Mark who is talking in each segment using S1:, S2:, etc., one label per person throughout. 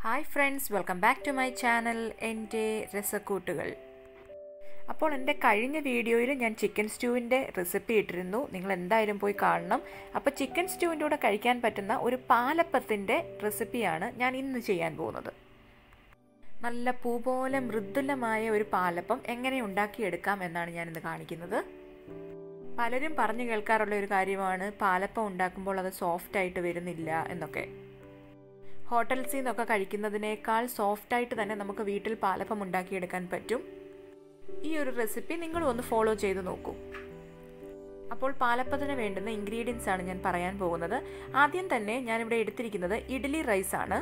S1: hi friends welcome back to my channel എൻ്റെ രസക്കൂട്ടുകൾ അപ്പോൾ എൻ്റെ കഴിഞ്ഞ വീഡിയോയിൽ ഞാൻ ചിക്കൻ സ്റ്റൂവിൻ്റെ റെസിപ്പി ഇട്ടിരുന്നു നിങ്ങൾ എന്തായാലും പോയി കാണണം അപ്പോൾ ചിക്കൻ സ്റ്റൂവിൻ്റെ കൂടെ കഴിക്കാൻ പറ്റുന്ന ഒരു പാലപ്പത്തിൻ്റെ റെസിപ്പിയാണ് ഞാൻ ഇന്ന് ചെയ്യാൻ പോകുന്നത് നല്ല പൂ പോലെ മൃദുലമായ ഒരു പാലപ്പം എങ്ങനെ ഉണ്ടാക്കിയെടുക്കാം എന്നാണ് ഞാൻ ഇന്ന് കാണിക്കുന്നത് പലരും പറഞ്ഞു കേൾക്കാറുള്ള ഒരു കാര്യമാണ് പാലപ്പം ഉണ്ടാക്കുമ്പോൾ അത് സോഫ്റ്റ് ആയിട്ട് വരുന്നില്ല എന്നൊക്കെ ഹോട്ടൽസിൽ നിന്നൊക്കെ കഴിക്കുന്നതിനേക്കാൾ സോഫ്റ്റായിട്ട് തന്നെ നമുക്ക് വീട്ടിൽ പാലപ്പം ഉണ്ടാക്കിയെടുക്കാൻ പറ്റും ഈ ഒരു റെസിപ്പി നിങ്ങളും ഒന്ന് ഫോളോ ചെയ്ത് നോക്കൂ അപ്പോൾ പാലപ്പത്തിന് വേണ്ടുന്ന ഇൻഗ്രീഡിയൻസ് ആണ് ഞാൻ പറയാൻ പോകുന്നത് ആദ്യം തന്നെ ഞാനിവിടെ എടുത്തിരിക്കുന്നത് ഇഡ്ഡലി റൈസ് ആണ്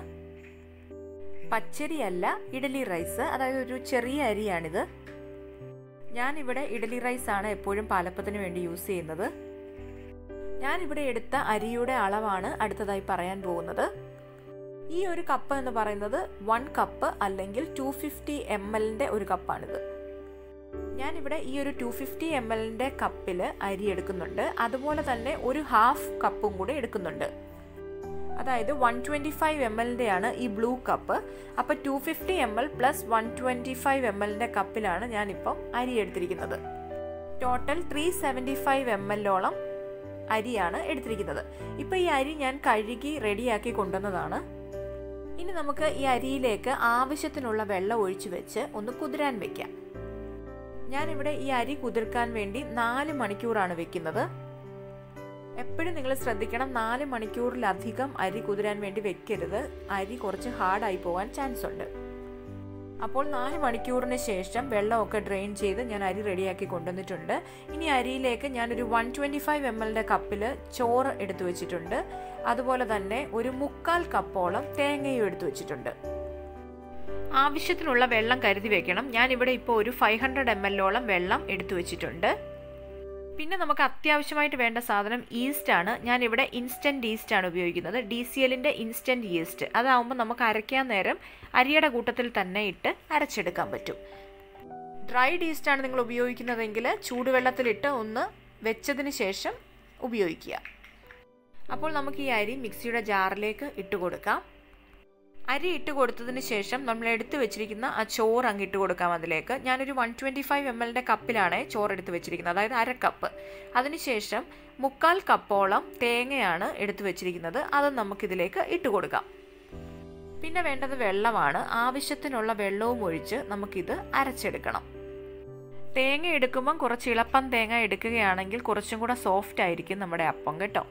S1: പച്ചരി അല്ല ഇഡ്ഡലി റൈസ് അതായത് ഒരു ചെറിയ അരിയാണിത് ഞാനിവിടെ ഇഡ്ഡലി റൈസ് ആണ് എപ്പോഴും പാലപ്പത്തിന് വേണ്ടി യൂസ് ചെയ്യുന്നത് ഞാനിവിടെ എടുത്ത അരിയുടെ അളവാണ് അടുത്തതായി പറയാൻ പോകുന്നത് ഈ ഒരു കപ്പ് എന്ന് പറയുന്നത് വൺ കപ്പ് അല്ലെങ്കിൽ ടു ഫിഫ്റ്റി എം എല്ലിൻ്റെ ഒരു കപ്പാണിത് ഞാനിവിടെ ഈ ഒരു ടു ഫിഫ്റ്റി എം എല്ലിൻ്റെ കപ്പിൽ അരി എടുക്കുന്നുണ്ട് അതുപോലെ തന്നെ ഒരു ഹാഫ് കപ്പും കൂടി എടുക്കുന്നുണ്ട് അതായത് വൺ ട്വൻറ്റി ഫൈവ് എം എല്ലിൻ്റെയാണ് ഈ ബ്ലൂ കപ്പ് അപ്പോൾ two fifty M L plus one twenty five M എല്ലിൻ്റെ കപ്പിലാണ് ഞാനിപ്പം അരി എടുത്തിരിക്കുന്നത് total three seventy five M എല്ലോളം അരിയാണ് എടുത്തിരിക്കുന്നത് ഇപ്പോൾ ഈ അരി ഞാൻ കഴുകി റെഡിയാക്കി കൊണ്ടുവന്നതാണ് ഇനി നമുക്ക് ഈ അരിയിലേക്ക് ആവശ്യത്തിനുള്ള വെള്ളം ഒഴിച്ചു വെച്ച് ഒന്ന് കുതിരാൻ വെക്കാം ഞാനിവിടെ ഈ അരി കുതിർക്കാൻ വേണ്ടി നാല് മണിക്കൂറാണ് വെക്കുന്നത് എപ്പോഴും നിങ്ങൾ ശ്രദ്ധിക്കണം നാല് മണിക്കൂറിലധികം അരി കുതിരാൻ വേണ്ടി വെക്കരുത് അരി കുറച്ച് ഹാർഡായി പോകാൻ ചാൻസ് ഉണ്ട് അപ്പോൾ നാല് മണിക്കൂറിന് ശേഷം വെള്ളമൊക്കെ ഡ്രെയിൻ ചെയ്ത് ഞാൻ അരി റെഡിയാക്കി കൊണ്ടുവന്നിട്ടുണ്ട് ഇനി അരിയിലേക്ക് ഞാനൊരു വൺ ട്വൻറ്റി ഫൈവ് എം എല്ലിൻ്റെ കപ്പിൽ ചോറ് എടുത്തു വെച്ചിട്ടുണ്ട് അതുപോലെ തന്നെ ഒരു മുക്കാൽ കപ്പോളം തേങ്ങയും എടുത്തു വെച്ചിട്ടുണ്ട് ആവശ്യത്തിനുള്ള വെള്ളം കരുതി വെക്കണം ഞാനിവിടെ ഇപ്പോൾ ഒരു ഫൈവ് ഹൺഡ്രഡ് എം എല്ലോളം വെള്ളം എടുത്തു വെച്ചിട്ടുണ്ട് പിന്നെ നമുക്ക് അത്യാവശ്യമായിട്ട് വേണ്ട സാധനം ഈസ്റ്റ് ആണ് ഞാനിവിടെ ഇൻസ്റ്റൻറ്റ് ഈസ്റ്റ് ആണ് ഉപയോഗിക്കുന്നത് ഡി സി എല്ലിൻ്റെ ഇൻസ്റ്റൻറ്റ് ഈസ്റ്റ് അതാവുമ്പോൾ നമുക്ക് അരയ്ക്കാൻ നേരം അരിയുടെ കൂട്ടത്തിൽ തന്നെ ഇട്ട് അരച്ചെടുക്കാൻ പറ്റും ഡ്രൈഡ് ഈസ്റ്റ് ആണ് നിങ്ങൾ ഉപയോഗിക്കുന്നതെങ്കിൽ ചൂടുവെള്ളത്തിലിട്ട് ഒന്ന് വെച്ചതിന് ശേഷം ഉപയോഗിക്കുക അപ്പോൾ നമുക്ക് ഈ അരി മിക്സിയുടെ ജാറിലേക്ക് ഇട്ട് കൊടുക്കാം അരി ഇട്ട് കൊടുത്തതിന് ശേഷം നമ്മൾ എടുത്തു വെച്ചിരിക്കുന്ന ആ ചോറ് അങ്ങ് ഇട്ട് കൊടുക്കാം അതിലേക്ക് ഞാനൊരു വൺ ട്വൻറ്റി ഫൈവ് എം എല്ലിൻ്റെ കപ്പിലാണ് ചോറ് എടുത്ത് വെച്ചിരിക്കുന്നത് അതായത് അര കപ്പ് അതിനുശേഷം മുക്കാൽ കപ്പോളം തേങ്ങയാണ് എടുത്തു വെച്ചിരിക്കുന്നത് അത് നമുക്കിതിലേക്ക് ഇട്ട് കൊടുക്കാം പിന്നെ വേണ്ടത് വെള്ളമാണ് ആവശ്യത്തിനുള്ള വെള്ളവും ഒഴിച്ച് നമുക്കിത് അരച്ചെടുക്കണം തേങ്ങ എടുക്കുമ്പം കുറച്ച് ഇളപ്പം തേങ്ങ എടുക്കുകയാണെങ്കിൽ കുറച്ചും കൂടെ സോഫ്റ്റ് ആയിരിക്കും നമ്മുടെ അപ്പം കേട്ടോ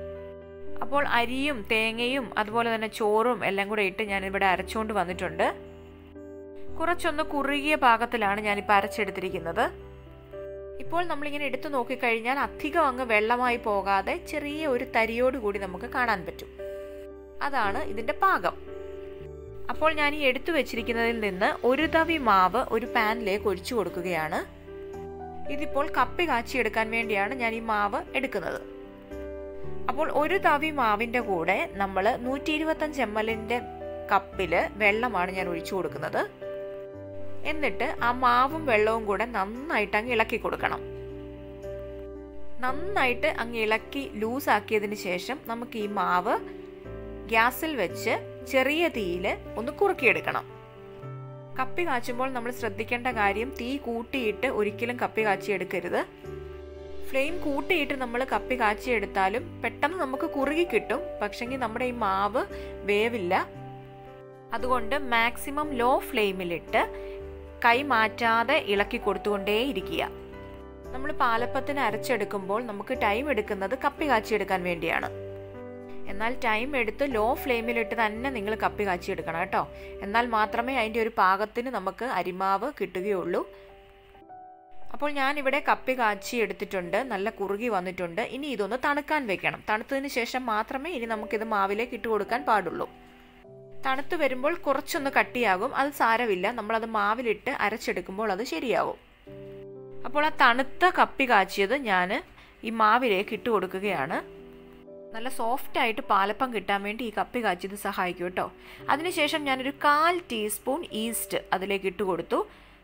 S1: അപ്പോൾ അരിയും തേങ്ങയും അതുപോലെ തന്നെ ചോറും എല്ലാം കൂടെ ഇട്ട് ഞാൻ ഇവിടെ അരച്ചുകൊണ്ട് വന്നിട്ടുണ്ട് കുറച്ചൊന്ന് കുറുകിയ പാകത്തിലാണ് ഞാനിപ്പോൾ അരച്ചെടുത്തിരിക്കുന്നത് ഇപ്പോൾ നമ്മളിങ്ങനെ എടുത്തു നോക്കിക്കഴിഞ്ഞാൽ അധികം അങ്ങ് വെള്ളമായി പോകാതെ ചെറിയ ഒരു തരിയോട് കൂടി നമുക്ക് കാണാൻ പറ്റും അതാണ് ഇതിൻ്റെ പാകം അപ്പോൾ ഞാൻ ഈ എടുത്തു വെച്ചിരിക്കുന്നതിൽ നിന്ന് ഒരു തവി മാവ് ഒരു പാനിലേക്ക് ഒഴിച്ചു കൊടുക്കുകയാണ് ഇതിപ്പോൾ കപ്പി കാച്ചിയെടുക്കാൻ വേണ്ടിയാണ് ഞാൻ ഈ മാവ് എടുക്കുന്നത് അപ്പോൾ ഒരു തവി മാവിൻ്റെ കൂടെ നമ്മൾ നൂറ്റി ഇരുപത്തഞ്ച് എം എല്ലിൻ്റെ കപ്പിൽ വെള്ളമാണ് ഞാൻ ഒഴിച്ചു കൊടുക്കുന്നത് എന്നിട്ട് ആ മാവും വെള്ളവും കൂടെ നന്നായിട്ട് അങ്ങ് ഇളക്കി കൊടുക്കണം നന്നായിട്ട് അങ്ങ് ഇളക്കി ലൂസാക്കിയതിന് ശേഷം നമുക്ക് ഈ മാവ് ഗ്യാസിൽ വെച്ച് ചെറിയ തീയിൽ ഒന്ന് കുറുക്കിയെടുക്കണം കപ്പി കാച്ചുമ്പോൾ നമ്മൾ ശ്രദ്ധിക്കേണ്ട കാര്യം തീ കൂട്ടിയിട്ട് ഒരിക്കലും കപ്പി കാച്ചിയെടുക്കരുത് ഫ്ലെയിം കൂട്ടിയിട്ട് നമ്മൾ കപ്പി കാച്ചിയെടുത്താലും പെട്ടെന്ന് നമുക്ക് കുറുകി കിട്ടും പക്ഷെങ്കിൽ നമ്മുടെ ഈ മാവ് വേവില്ല അതുകൊണ്ട് മാക്സിമം ലോ ഫ്ലെയിമിലിട്ട് കൈ മാറ്റാതെ ഇളക്കി കൊടുത്തുകൊണ്ടേയിരിക്കുക നമ്മൾ പാലപ്പത്തിന് അരച്ചെടുക്കുമ്പോൾ നമുക്ക് ടൈം എടുക്കുന്നത് കപ്പി കാച്ചിയെടുക്കാൻ വേണ്ടിയാണ് എന്നാൽ ടൈം എടുത്ത് ലോ ഫ്ലെയിമിലിട്ട് തന്നെ നിങ്ങൾ കപ്പി കാച്ചിയെടുക്കണം കേട്ടോ എന്നാൽ മാത്രമേ അതിൻ്റെ ഒരു പാകത്തിന് നമുക്ക് അരിമാവ് കിട്ടുകയുള്ളൂ അപ്പോൾ ഞാനിവിടെ കപ്പി കാച്ചി എടുത്തിട്ടുണ്ട് നല്ല കുറുകി വന്നിട്ടുണ്ട് ഇനി ഇതൊന്ന് തണുക്കാൻ വെക്കണം തണുത്തതിന് ശേഷം മാത്രമേ ഇനി നമുക്കിത് മാവിലേക്ക് ഇട്ട് കൊടുക്കാൻ പാടുള്ളൂ തണുത്ത് വരുമ്പോൾ കുറച്ചൊന്ന് കട്ടിയാകും അത് സാരമില്ല നമ്മളത് മാവിലിട്ട് അരച്ചെടുക്കുമ്പോൾ അത് ശരിയാവും അപ്പോൾ ആ തണുത്ത കപ്പി കാച്ചിയത് ഞാൻ ഈ മാവിലേക്ക് ഇട്ട് കൊടുക്കുകയാണ് നല്ല സോഫ്റ്റ് ആയിട്ട് പാലപ്പം കിട്ടാൻ വേണ്ടി ഈ കപ്പി കാച്ചിയത് സഹായിക്കും കേട്ടോ അതിനുശേഷം ഞാനൊരു കാൽ ടീസ്പൂൺ ഈസ്റ്റ് അതിലേക്ക് ഇട്ട് കൊടുത്തു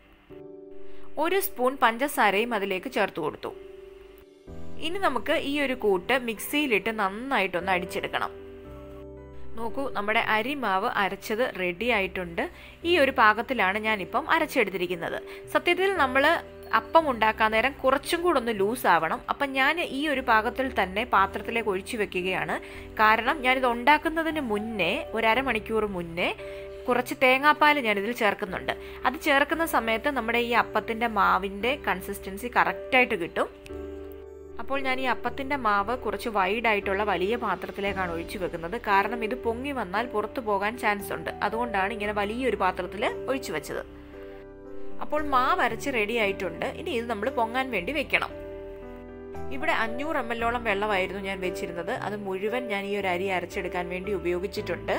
S1: ഒരു സ്പൂൺ പഞ്ചസാരയും അതിലേക്ക് ചേർത്ത് കൊടുത്തു ഇനി നമുക്ക് ഈ ഒരു കൂട്ട് മിക്സിയിലിട്ട് നന്നായിട്ടൊന്ന് അടിച്ചെടുക്കണം നോക്കൂ നമ്മുടെ അരിമാവ് അരച്ചത് റെഡി ആയിട്ടുണ്ട് ഈ ഒരു പാകത്തിലാണ് ഞാനിപ്പം അരച്ചെടുത്തിരിക്കുന്നത് സത്യത്തിൽ നമ്മൾ അപ്പം ഉണ്ടാക്കാൻ നേരം കുറച്ചും കൂടെ ഒന്ന് ലൂസ് ആവണം അപ്പം ഞാൻ ഈ ഒരു പാകത്തിൽ തന്നെ പാത്രത്തിലേക്ക് ഒഴിച്ചു വെക്കുകയാണ് കാരണം ഞാനിത് ഉണ്ടാക്കുന്നതിന് മുന്നേ ഒരു അരമണിക്കൂർ മുന്നേ കുറച്ച് തേങ്ങാപ്പാൽ ഞാനിതിൽ ചേർക്കുന്നുണ്ട് അത് ചേർക്കുന്ന സമയത്ത് നമ്മുടെ ഈ അപ്പത്തിൻ്റെ മാവിൻ്റെ കൺസിസ്റ്റൻസി കറക്റ്റായിട്ട് കിട്ടും അപ്പോൾ ഞാൻ ഈ അപ്പത്തിൻ്റെ മാവ് കുറച്ച് വൈഡായിട്ടുള്ള വലിയ പാത്രത്തിലേക്കാണ് ഒഴിച്ചു വെക്കുന്നത് കാരണം ഇത് പൊങ്ങി വന്നാൽ പുറത്തു പോകാൻ ചാൻസ് ഉണ്ട് അതുകൊണ്ടാണ് ഇങ്ങനെ വലിയൊരു പാത്രത്തിൽ ഒഴിച്ചു വെച്ചത് അപ്പോൾ മാവ് അരച്ച് റെഡി ആയിട്ടുണ്ട് ഇനി ഇത് നമ്മൾ പൊങ്ങാൻ വേണ്ടി വെക്കണം ഇവിടെ അഞ്ഞൂറ് എം എല്ലോളം വെള്ളമായിരുന്നു ഞാൻ വെച്ചിരുന്നത് അത് മുഴുവൻ ഞാൻ ഈ ഒരു അരി അരച്ചെടുക്കാൻ വേണ്ടി ഉപയോഗിച്ചിട്ടുണ്ട്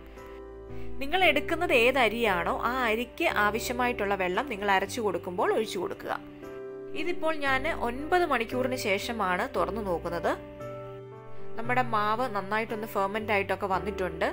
S1: നിങ്ങൾ എടുക്കുന്നത് ഏത് അരിയാണോ ആ അരിക്ക് ആവശ്യമായിട്ടുള്ള വെള്ളം നിങ്ങൾ അരച്ചു കൊടുക്കുമ്പോൾ ഒഴിച്ചു കൊടുക്കുക ഇതിപ്പോൾ ഞാൻ ഒൻപത് മണിക്കൂറിന് ശേഷമാണ് തുറന്നു നോക്കുന്നത് നമ്മുടെ മാവ് നന്നായിട്ടൊന്ന് ഫെർമെൻ്റ് ആയിട്ടൊക്കെ വന്നിട്ടുണ്ട്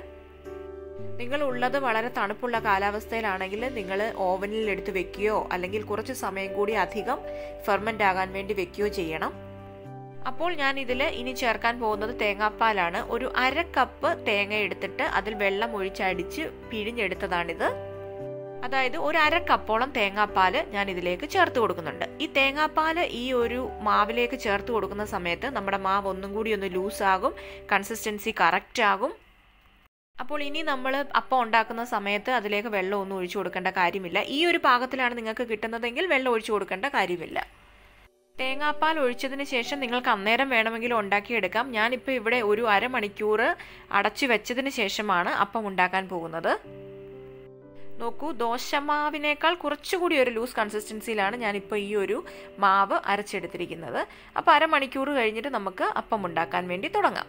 S1: നിങ്ങൾ ഉള്ളത് വളരെ തണുപ്പുള്ള കാലാവസ്ഥയിലാണെങ്കിൽ നിങ്ങൾ ഓവനിൽ എടുത്ത് വെക്കുകയോ അല്ലെങ്കിൽ കുറച്ച് സമയം കൂടി അധികം ഫെർമെൻ്റ് ആകാൻ വേണ്ടി വെക്കുകയോ ചെയ്യണം അപ്പോൾ ഞാൻ ഇതിൽ ഇനി ചേർക്കാൻ പോകുന്നത് തേങ്ങാപ്പാലാണ് ഒരു അര കപ്പ് തേങ്ങ എടുത്തിട്ട് അതിൽ വെള്ളം ഒഴിച്ചടിച്ച് പിഴിഞ്ഞെടുത്തതാണിത് അതായത് ഒരു അര കപ്പോളം തേങ്ങാപ്പാൽ ഞാൻ ഇതിലേക്ക് ചേർത്ത് കൊടുക്കുന്നുണ്ട് ഈ തേങ്ങാപ്പാൽ ഈ ഒരു മാവിലേക്ക് ചേർത്ത് കൊടുക്കുന്ന സമയത്ത് നമ്മുടെ മാവ് ഒന്നും കൂടി ഒന്ന് ലൂസാകും കൺസിസ്റ്റൻസി കറക്റ്റ് ആകും അപ്പോൾ ഇനി നമ്മൾ അപ്പം ഉണ്ടാക്കുന്ന സമയത്ത് അതിലേക്ക് വെള്ളം ഒന്നും ഒഴിച്ചു കൊടുക്കേണ്ട കാര്യമില്ല ഈ ഒരു പാകത്തിലാണ് നിങ്ങൾക്ക് കിട്ടുന്നതെങ്കിൽ വെള്ളം ഒഴിച്ചു കൊടുക്കേണ്ട കാര്യമില്ല തേങ്ങാപ്പാൽ ഒഴിച്ചതിന് ശേഷം നിങ്ങൾക്ക് അന്നേരം വേണമെങ്കിൽ ഉണ്ടാക്കിയെടുക്കാം ഞാനിപ്പോൾ ഇവിടെ ഒരു അരമണിക്കൂർ അടച്ചു വെച്ചതിന് ശേഷമാണ് അപ്പം ഉണ്ടാക്കാൻ പോകുന്നത് നോക്കൂ ദോശമാവിനേക്കാൾ കുറച്ചുകൂടി ഒരു ലൂസ് കൺസിസ്റ്റൻസിയിലാണ് ഞാനിപ്പോൾ ഈ ഒരു മാവ് അരച്ചെടുത്തിരിക്കുന്നത് അപ്പോൾ അരമണിക്കൂർ കഴിഞ്ഞിട്ട് നമുക്ക് അപ്പം ഉണ്ടാക്കാൻ വേണ്ടി തുടങ്ങാം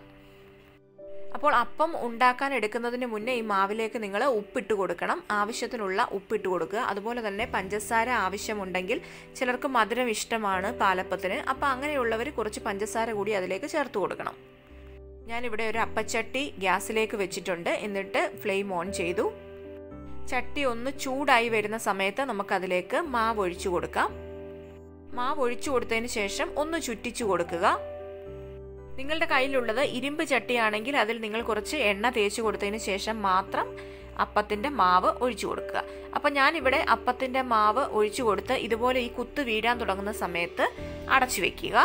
S1: അപ്പോൾ അപ്പം ഉണ്ടാക്കാൻ എടുക്കുന്നതിന് മുന്നേ ഈ മാവിലേക്ക് നിങ്ങൾ ഉപ്പിട്ട് കൊടുക്കണം ആവശ്യത്തിനുള്ള ഉപ്പിട്ട് കൊടുക്കുക അതുപോലെ തന്നെ പഞ്ചസാര ആവശ്യമുണ്ടെങ്കിൽ ചിലർക്ക് മധുരം ഇഷ്ടമാണ് പാലപ്പത്തിന് അപ്പോൾ അങ്ങനെയുള്ളവർ കുറച്ച് പഞ്ചസാര കൂടി അതിലേക്ക് ചേർത്ത് കൊടുക്കണം ഞാനിവിടെ ഒരു അപ്പച്ചട്ടി ഗ്യാസിലേക്ക് വെച്ചിട്ടുണ്ട് എന്നിട്ട് ഫ്ലെയിം ഓൺ ചെയ്തു ചട്ടി ഒന്ന് ചൂടായി വരുന്ന സമയത്ത് നമുക്കതിലേക്ക് മാവ് ഒഴിച്ചു കൊടുക്കാം മാവ് ഒഴിച്ചു കൊടുത്തതിന് ശേഷം ഒന്ന് ചുറ്റിച്ചു കൊടുക്കുക നിങ്ങളുടെ കയ്യിലുള്ളത് ഇരുമ്പ് ചട്ടിയാണെങ്കിൽ അതിൽ നിങ്ങൾ കുറച്ച് എണ്ണ തേച്ച് കൊടുത്തതിന് ശേഷം മാത്രം അപ്പത്തിൻ്റെ മാവ് ഒഴിച്ചു കൊടുക്കുക അപ്പം ഞാനിവിടെ അപ്പത്തിൻ്റെ മാവ് ഒഴിച്ചു കൊടുത്ത് ഇതുപോലെ ഈ കുത്ത് വീഴാൻ തുടങ്ങുന്ന സമയത്ത് അടച്ചു വെക്കുക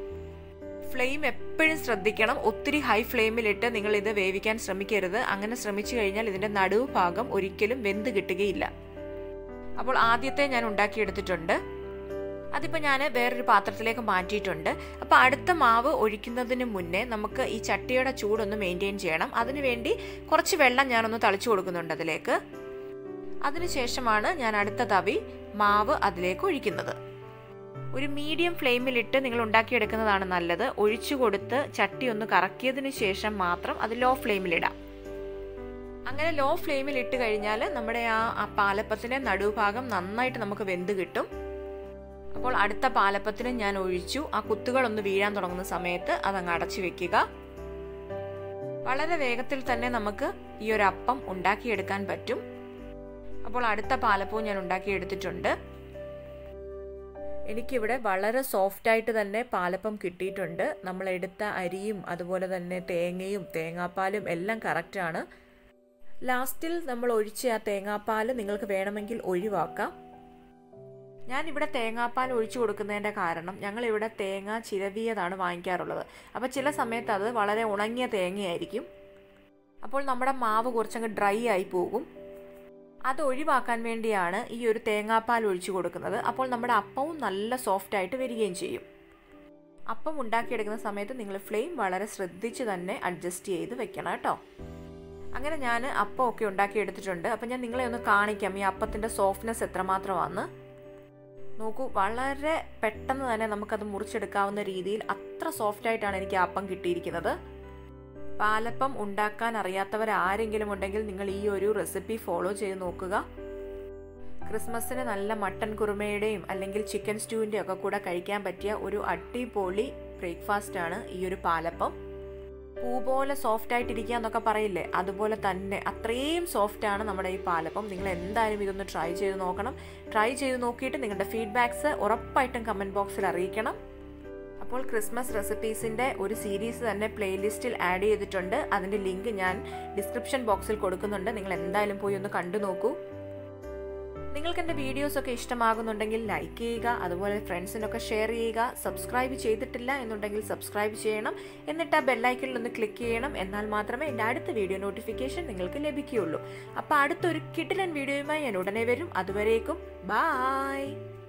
S1: ഫ്ലെയിം എപ്പോഴും ശ്രദ്ധിക്കണം ഒത്തിരി ഹൈ ഫ്ലെയിമിലിട്ട് നിങ്ങൾ ഇത് വേവിക്കാൻ ശ്രമിക്കരുത് അങ്ങനെ ശ്രമിച്ചു കഴിഞ്ഞാൽ ഇതിൻ്റെ നടുവ് ഭാഗം ഒരിക്കലും വെന്ത് കിട്ടുകയില്ല അപ്പോൾ ആദ്യത്തെ ഞാൻ ഉണ്ടാക്കിയെടുത്തിട്ടുണ്ട് അതിപ്പോൾ ഞാൻ വേറൊരു പാത്രത്തിലേക്ക് മാറ്റിയിട്ടുണ്ട് അപ്പോൾ അടുത്ത മാവ് ഒഴിക്കുന്നതിന് മുന്നേ നമുക്ക് ഈ ചട്ടിയുടെ ചൂടൊന്ന് മെയിൻറ്റെയിൻ ചെയ്യണം അതിനുവേണ്ടി കുറച്ച് വെള്ളം ഞാനൊന്ന് തളിച്ചു കൊടുക്കുന്നുണ്ട് അതിലേക്ക് അതിനുശേഷമാണ് ഞാൻ അടുത്ത തവി മാവ് അതിലേക്ക് ഒഴിക്കുന്നത് ഒരു മീഡിയം ഫ്ലെയിമിലിട്ട് നിങ്ങൾ ഉണ്ടാക്കിയെടുക്കുന്നതാണ് നല്ലത് ഒഴിച്ചു കൊടുത്ത് ചട്ടി ഒന്ന് കറക്കിയതിന് ശേഷം മാത്രം അത് ലോ ഫ്ലെയിമിലിടാം അങ്ങനെ ലോ ഫ്ലെയിമിൽ ഇട്ട് കഴിഞ്ഞാൽ നമ്മുടെ ആ പാലപ്പത്തിൻ്റെ നടുഭാഗം നന്നായിട്ട് നമുക്ക് വെന്ത് കിട്ടും അപ്പോൾ അടുത്ത പാലപ്പത്തിന് ഞാൻ ഒഴിച്ചു ആ കുത്തുകളൊന്ന് വീഴാൻ തുടങ്ങുന്ന സമയത്ത് അതങ്ങ് അടച്ചു വെക്കുക വളരെ വേഗത്തിൽ തന്നെ നമുക്ക് ഈ ഒരു അപ്പം ഉണ്ടാക്കിയെടുക്കാൻ പറ്റും അപ്പോൾ അടുത്ത പാലപ്പവും ഞാൻ ഉണ്ടാക്കിയെടുത്തിട്ടുണ്ട് എനിക്കിവിടെ വളരെ സോഫ്റ്റ് ആയിട്ട് തന്നെ പാലപ്പം കിട്ടിയിട്ടുണ്ട് നമ്മൾ എടുത്ത അരിയും അതുപോലെ തന്നെ തേങ്ങയും തേങ്ങാപ്പാലും എല്ലാം കറക്റ്റാണ് ലാസ്റ്റിൽ നമ്മൾ ഒഴിച്ച ആ തേങ്ങാപ്പാൽ നിങ്ങൾക്ക് വേണമെങ്കിൽ ഒഴിവാക്കാം ഞാനിവിടെ തേങ്ങാപ്പാൽ ഒഴിച്ചു കൊടുക്കുന്നതിൻ്റെ കാരണം ഞങ്ങളിവിടെ തേങ്ങ ചിരവിയതാണ് വാങ്ങിക്കാറുള്ളത് അപ്പോൾ ചില സമയത്ത് അത് വളരെ ഉണങ്ങിയ തേങ്ങയായിരിക്കും അപ്പോൾ നമ്മുടെ മാവ് കുറച്ചങ്ങ് ഡ്രൈ ആയി പോകും അത് ഒഴിവാക്കാൻ വേണ്ടിയാണ് ഈ ഒരു തേങ്ങാപ്പാൽ ഒഴിച്ചു കൊടുക്കുന്നത് അപ്പോൾ നമ്മുടെ അപ്പവും നല്ല സോഫ്റ്റ് ആയിട്ട് വരികയും ചെയ്യും അപ്പം ഉണ്ടാക്കിയെടുക്കുന്ന സമയത്ത് നിങ്ങൾ ഫ്ലെയിം വളരെ ശ്രദ്ധിച്ച് തന്നെ അഡ്ജസ്റ്റ് ചെയ്ത് വെക്കണം കേട്ടോ അങ്ങനെ ഞാൻ അപ്പമൊക്കെ ഉണ്ടാക്കിയെടുത്തിട്ടുണ്ട് അപ്പം ഞാൻ നിങ്ങളെ ഒന്ന് കാണിക്കാം ഈ അപ്പത്തിൻ്റെ സോഫ്റ്റ്നെസ് എത്രമാത്രമാണ് നോക്കൂ വളരെ പെട്ടെന്ന് തന്നെ നമുക്കത് മുറിച്ചെടുക്കാവുന്ന രീതിയിൽ അത്ര സോഫ്റ്റ് ആയിട്ടാണ് എനിക്ക് അപ്പം കിട്ടിയിരിക്കുന്നത് പാലപ്പം ഉണ്ടാക്കാൻ അറിയാത്തവർ ആരെങ്കിലും ഉണ്ടെങ്കിൽ നിങ്ങൾ ഈ ഒരു റെസിപ്പി ഫോളോ ചെയ്ത് നോക്കുക ക്രിസ്മസിന് നല്ല മട്ടൻ കുറുമയുടെയും അല്ലെങ്കിൽ ചിക്കൻ സ്റ്റൂവിൻ്റെ ഒക്കെ കൂടെ കഴിക്കാൻ പറ്റിയ ഒരു അടിപൊളി ബ്രേക്ക്ഫാസ്റ്റ് ആണ് ഈ ഒരു പാലപ്പം പൂ പോലെ സോഫ്റ്റ് ആയിട്ടിരിക്കുക എന്നൊക്കെ പറയില്ലേ അതുപോലെ തന്നെ അത്രയും സോഫ്റ്റ് ആണ് നമ്മുടെ ഈ പാലപ്പം നിങ്ങൾ എന്തായാലും ഇതൊന്ന് ട്രൈ ചെയ്ത് നോക്കണം ട്രൈ ചെയ്ത് നോക്കിയിട്ട് നിങ്ങളുടെ ഫീഡ്ബാക്ക്സ് ഉറപ്പായിട്ടും കമൻറ്റ് ബോക്സിൽ അറിയിക്കണം അപ്പോൾ ക്രിസ്മസ് റെസിപ്പീസിൻ്റെ ഒരു സീരീസ് തന്നെ പ്ലേലിസ്റ്റിൽ ആഡ് ചെയ്തിട്ടുണ്ട് അതിൻ്റെ ലിങ്ക് ഞാൻ ഡിസ്ക്രിപ്ഷൻ ബോക്സിൽ കൊടുക്കുന്നുണ്ട് നിങ്ങൾ എന്തായാലും പോയി ഒന്ന് കണ്ടു നോക്കൂ നിങ്ങൾക്ക് എൻ്റെ വീഡിയോസ് ഒക്കെ ഇഷ്ടമാകുന്നുണ്ടെങ്കിൽ ലൈക്ക് ചെയ്യുക അതുപോലെ ഫ്രണ്ട്സിനൊക്കെ ഷെയർ ചെയ്യുക സബ്സ്ക്രൈബ് ചെയ്തിട്ടില്ല എന്നുണ്ടെങ്കിൽ സബ്സ്ക്രൈബ് ചെയ്യണം എന്നിട്ട് ആ ബെല്ലൈക്കണിൽ ഒന്ന് ക്ലിക്ക് ചെയ്യണം എന്നാൽ മാത്രമേ എൻ്റെ അടുത്ത വീഡിയോ നോട്ടിഫിക്കേഷൻ നിങ്ങൾക്ക് ലഭിക്കുകയുള്ളൂ അപ്പോൾ അടുത്തൊരു കിടിലൻ വീഡിയോയുമായി ഞാൻ ഉടനെ വരും അതുവരേക്കും ബായ്